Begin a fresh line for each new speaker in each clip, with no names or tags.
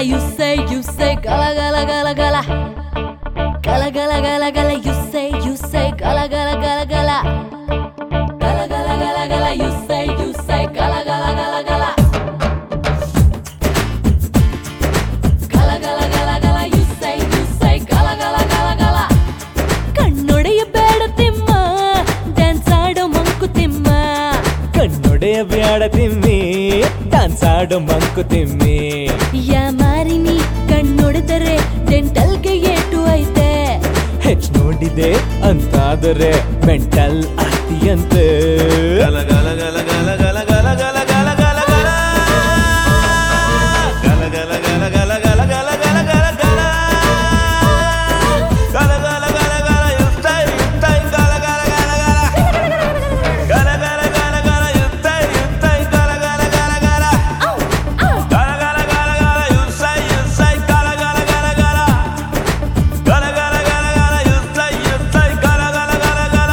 you say, you say, gala gala gala gala. Gala gala gala gala, you say, you say, gala gala gala gala. Gala gala gala gala, you say, you say, gala gala gala gala. Gala gala gala gala, you say, you say, gala gala gala gala. ಕಣ್ಣೊಡೆಯ ಬೇಡ Timma dance ಆಡೋ ಮಂಕು ತಿಮ್ಮ
ಕಣ್ಣೊಡೆಯ ಬ್ಯಾಡ ತಿಮ್ಮಿ dance ಆಡೋ ಮಂಕು ತಿಮ್ಮಿ
ಯಾ ಮಾರಿನಿ ಕಣ್ಣೊಡೆದರೆ ಡೆಂಟಲ್ಗೆ ಏಟು ಐತೆ
ಹೆಚ್ಚು ನೋಡಿದೆ ಅಂತಾದರೆ mental ಆಗ್ತಿಯಂತೆ
ಗಲ ಗಲ ಗಲ ಗಲ ಗಲ ಗಲ ಗಲ ಗಲ ಗಲ ಗಲ. ಗಲ ಗಲ ಗಲ ಗಲ ಗಲ ಗಲ ಗಲ ಗಲ ಗಲ. ಗಲ ಗಲ ಗಲ ಗಲ ಯುತ್ತೈ ಯುತ್ತೈ ಗಲ ಗಲ ಗಲ ಗಲ. ಗಲ ಗಲ ಗಲ ಗಲ ಯುತ್ತೈ ಯುತ್ತೈ ಗಲ ಗಲ ಗಲ ಗಲ. ಗಲ ಗಲ ಗಲ ಗಲ ಯುತ್ತೈ ಯುತ್ತೈ ಗಲ ಗಲ ಗಲ ಗಲ. ಗಲ ಗಲ ಗಲ ಗಲ ಯುತ್ತೈ ಯುತ್ತೈ ಗಲ ಗಲ ಗಲ ಗಲ.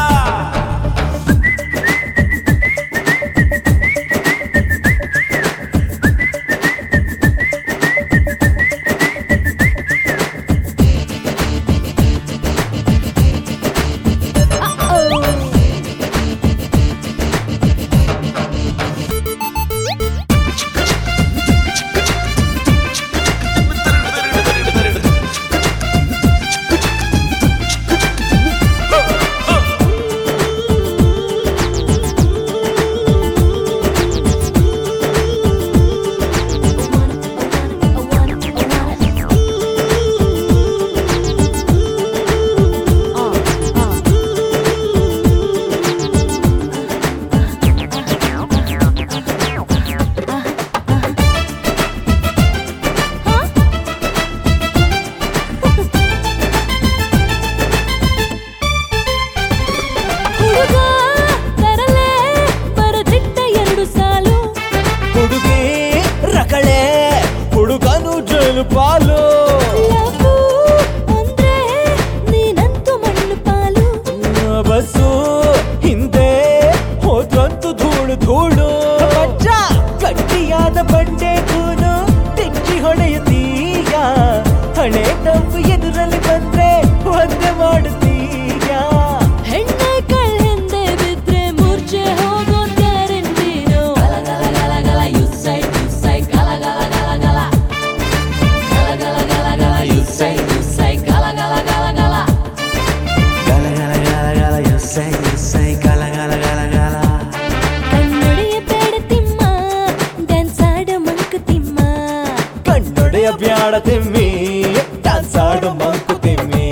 ಹುಡುಗ ತರಲೆ ಬರದಿಟ್ಟ ಎರಡು ಸಾಲು
ಹುಡುಗಿ ರಕಳೆ ಹುಡುಗನು ಜೇಲು ಪಾಲು
ಲಘು ಅಂದ್ರೆ ನೀನಂತೂ ಮಣ್ಣು ಪಾಲು
ಬಸ್ಸು ಹಿಂದೆ ಹೋದ್ರಂತು ಧೂಳು ಧೂಳು ಮಚ್ಚ ಗಟ್ಟಿಯಾದ ಬಂಡೆ ಕೂನು ತೆಚ್ಚಿ ಹೊಡೆಯುತ್ತೀಯ ಹಣೆ ತಪ್ಪು ಎದುರಲ್ಲಿ ಬಂದ್ರೆ ಒಂದೇ ಮಾಡುತ್ತೀಯ
ಹೆಣ್ಣೆ ಕಳ್ ಹಿಂದೆ ಬಿದ್ರೆ ಮೂರ್ಛೆ ಹೋಗೋ ಗ್ಯಾರಂಟಿನು ಗಲ ಗಲ ಗಲ ಗಲ ಯು ಸೈ ಯು ಸೈ ಗಲ ಗಲ ಗಲ ಗಲ ಗಲ ಗಲ ಗಲ ಗಲ ಯು ಸೈ ಯು ಸೈ ಗಲ ಗಲ ಗಲ ಗಲ
ಗಲ ಗಲ ಗಲ ಗಲ ಯುಸೈ ಯುಸೈ ಗಲ ಗಲ ಗಲ ಗಲ
ಕಣ್ಣೊಡೆಯ ಬೇಡ ತಿಮ್ಮ ಡ್ಯಾನ್ಸ್ ಆಡ ಮಂಕು ತಿಮ್ಮ
ಕಣ್ಣೊಡೆಯ ಬ್ಯಾಡ ತಿಮ್ಮಿ ಡ್ಯಾನ್ಸ್ ಆಡು ಮಂಕು ತಿಮ್ಮಿ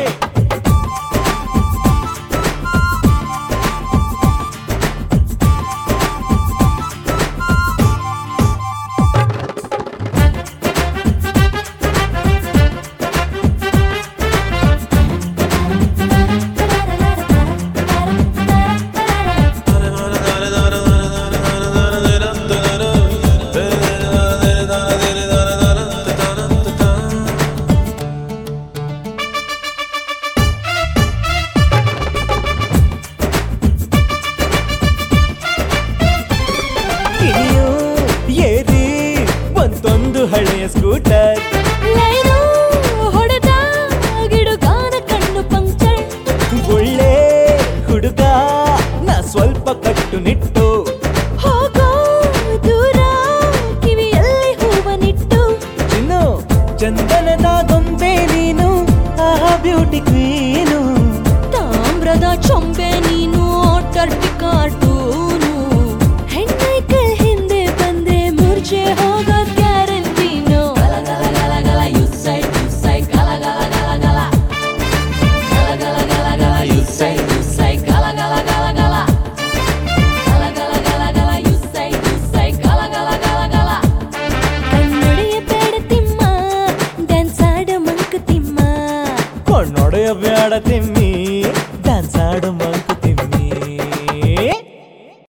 ಇಳಿಯು ಏರಿ ಒಂದೊಂದು ಹಳೆಯ ಸ್ಕೂಟರ್
ಲೈನು ಹೊಡೆದ ಗಿಡುಗಾನ ಕಣ್ಣು ಪಂಕ್ಚರ್
ಒಳ್ಳೆ ಹುಡುಗ ನಾ ಸ್ವಲ್ಪ ಕಟ್ಟು ನಿಟ್ಟು
ಹೋಗೋ ದೂರ ಕಿವಿಯಲ್ಲಿ ಹೂವನಿಟ್ಟು
ಚಿನ್ನು ಚಂದನದ ಗೊಂಬೆ ನೀನು ಆಹಾ ಬ್ಯೂಟಿ ಕ್ವೀನು
ತಾಮ್ರದ ಚೊಂಬೆ ನೀನು ಟರ್ಟಿ ಕಾರ್ಟೂನು ಹೆಣ್ಣೈಕಳ್ ಹಿಂದೆ ಬಂದ್ರೆ ಮೂರ್ಛೆ ಹೋಗೋ ಗ್ಯಾರಂಟಿನು ಗಲ ಗಲ ಗಲ ಗಲ ಯು ಸೈ ಯು ಸೈ ಗಲ ಗಲ ಗಲ ಗಲ ಗಲ ಗಲ ಗಲ ಗಲ ಯು ಸೈ ಯು ಸೈ ಗಲ ಗಲ ಗಲ ಗಲ ಗಲ ಗಲ ಗಲ ಗಲ ಯು ಸೈ ಯು ಸೈ ಗಲ ಗಲ ಗಲ ಗಲ ಕಣ್ಣೊಡೆಯ ಬೇಡ ತಿಮ್ಮ ಡ್ಯಾನ್ಸ್ ಆಡ ಮಂಕು ತಿಮ್ಮ
ಕೊಂಡೊಡೆಯ ಬ್ಯಾಡ ತಿಮ್ಮಿ